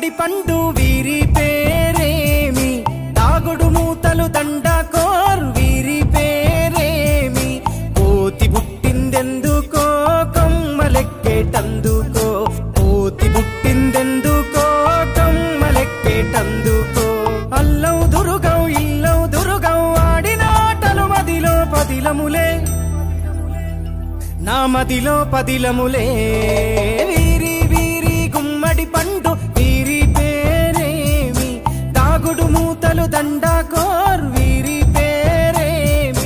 గుమ్మడి పండు వీరి పేరేమి తాగుడు మూతలు దండకోర్ వీరి పేరేమి కోతి పుట్టిందెందుకో కొమ్మలెక్కేటందుకో కోతి పుట్టిందెందుకో కొమ్మలెక్కేటందుకో అల్లౌ దురుగౌ ఇల్లౌ దురుగౌ ఆడినాటలు మదిలో పదిలములే నా మదిలో పదిలములే వీరి వీరి గుమ్మడి పండు వీరి పేరేమి దాగుడు మూతలు దండాకోర్ వీరి పేరేమి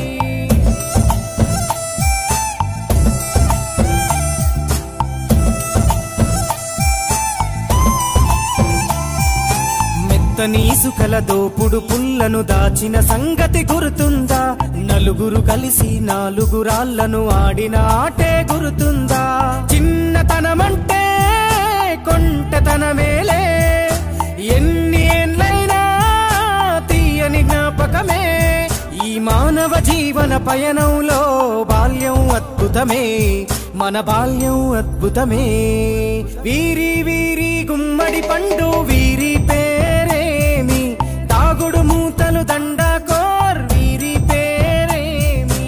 మెత్తని ఇసుకల దోపుడు పుల్లను దాచిన సంగతి గుర్తుందా నలుగురు కలిసి నాలుగు రాళ్లను ఆడిన ఆటే గుర్తుందా చిన్నతనమంటే కొంటతనమేలే ఎన్ని ఏండ్లైనా తీయని జ్ఞాపకమే ఈ మానవ జీవన పయనంలో బాల్యం అద్భుతమే మన బాల్యం అద్భుతమే వీరి వీరి గుమ్మడి పండు వీరి పేరేమి తాగుడు మూతలు దండకోర్ వీరి పేరేమి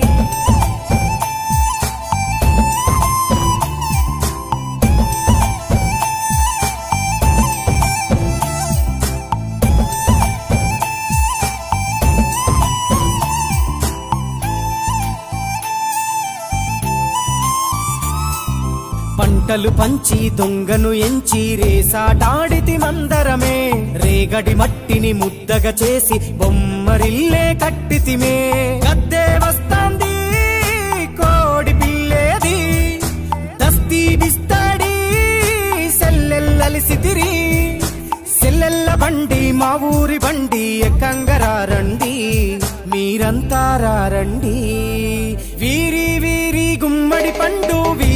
పంటలు పంచి దొంగను ఎంచి రేసాటాడితి మందరమే రేగడి మట్టిని ముద్దగా చేసి బొమ్మరిల్లే కట్టితిమే గద్దే వస్తాంది కోడి పిల్లేది దస్తీ బిస్తాడి సెల్లెల్లలిసితిరి సెల్లెల్ల బండి మా ఊరి బండి ఎక్కంగరారండి మీరంతా రారండి వీరి వీరి గుమ్మడి పండు వీరి